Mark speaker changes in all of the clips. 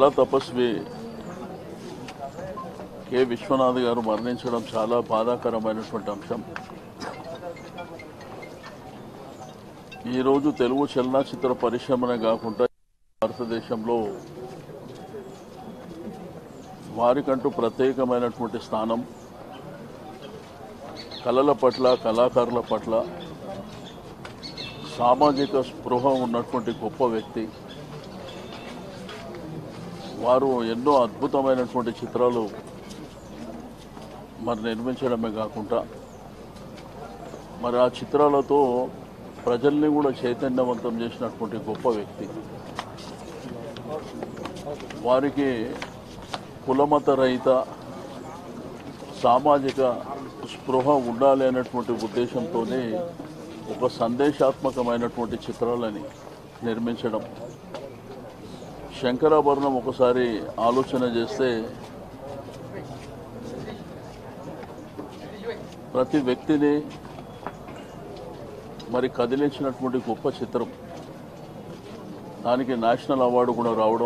Speaker 1: కళా తపస్వి కె విశ్వనాథ్ గారు మరణించడం చాలా బాధాకరమైనటువంటి అంశం ఈరోజు తెలుగు చలనచిత్ర పరిశ్రమనే కాకుండా భారతదేశంలో వారికంటూ ప్రత్యేకమైనటువంటి స్థానం కళల పట్ల కళాకారుల పట్ల సామాజిక స్పృహ ఉన్నటువంటి గొప్ప వ్యక్తి వారు ఎన్నో అద్భుతమైనటువంటి చిత్రాలు మరి నిర్మించడమే కాకుండా మరి ఆ చిత్రాలతో ప్రజల్ని కూడా చైతన్యవంతం చేసినటువంటి గొప్ప వ్యక్తి వారికి కులమత రహిత సామాజిక స్పృహ ఉండాలి అనేటువంటి ఉద్దేశంతోనే ఒక సందేశాత్మకమైనటువంటి చిత్రాలని నిర్మించడం శంకరాభరణం ఒకసారి ఆలోచన చేస్తే ప్రతి వ్యక్తిని మరి కదిలించినటువంటి గొప్ప చిత్రం దానికి నేషనల్ అవార్డు కూడా రావడం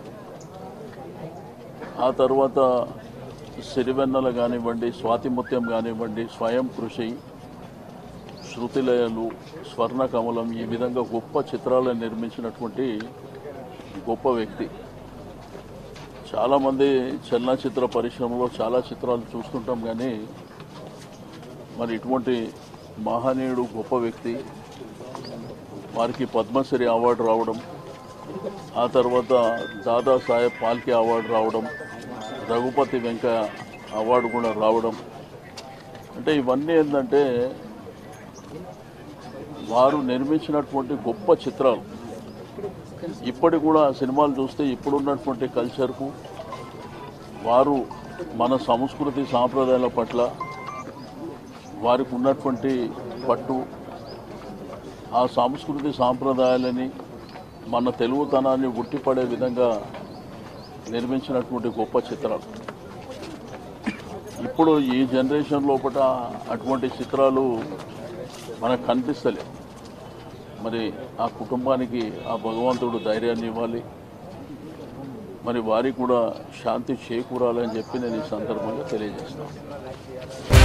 Speaker 1: ఆ తర్వాత సిరివెన్నెల కానివ్వండి స్వాతిముత్యం కానివ్వండి స్వయం కృషి శృతిలయలు స్వర్ణ కమలం ఈ విధంగా గొప్ప చిత్రాలను నిర్మించినటువంటి గొప్ప వ్యక్తి చాలామంది చలనచిత్ర పరిశ్రమలో చాలా చిత్రాలు చూస్తుంటాం కానీ మరి ఇటువంటి మహనీయుడు గొప్ప వ్యక్తి వారికి పద్మశ్రీ అవార్డు రావడం ఆ తర్వాత దాదాసాహెబ్ పాల్కే అవార్డు రావడం రఘుపతి వెంకయ్య అవార్డు కూడా రావడం అంటే ఇవన్నీ ఏంటంటే వారు నిర్మించినటువంటి గొప్ప చిత్రాలు ఇప్పటి కూడా సినిమాలు చూస్తే ఇప్పుడున్నటువంటి కల్చర్కు వారు మన సంస్కృతి సాంప్రదాయాల పట్ల వారికి ఉన్నటువంటి పట్టు ఆ సంస్కృతి సాంప్రదాయాలని మన తెలుగుతనాన్ని ఉట్టిపడే విధంగా నిర్మించినటువంటి గొప్ప చిత్రాలు ఇప్పుడు ఈ జనరేషన్ లోపల అటువంటి చిత్రాలు మనకు కనిపిస్తలే మరి ఆ కుటుంబానికి ఆ భగవంతుడు ధైర్యాన్ని ఇవ్వాలి మరి వారికి కూడా శాంతి చేకూరాలని చెప్పి నేను ఈ సందర్భంగా తెలియజేస్తాను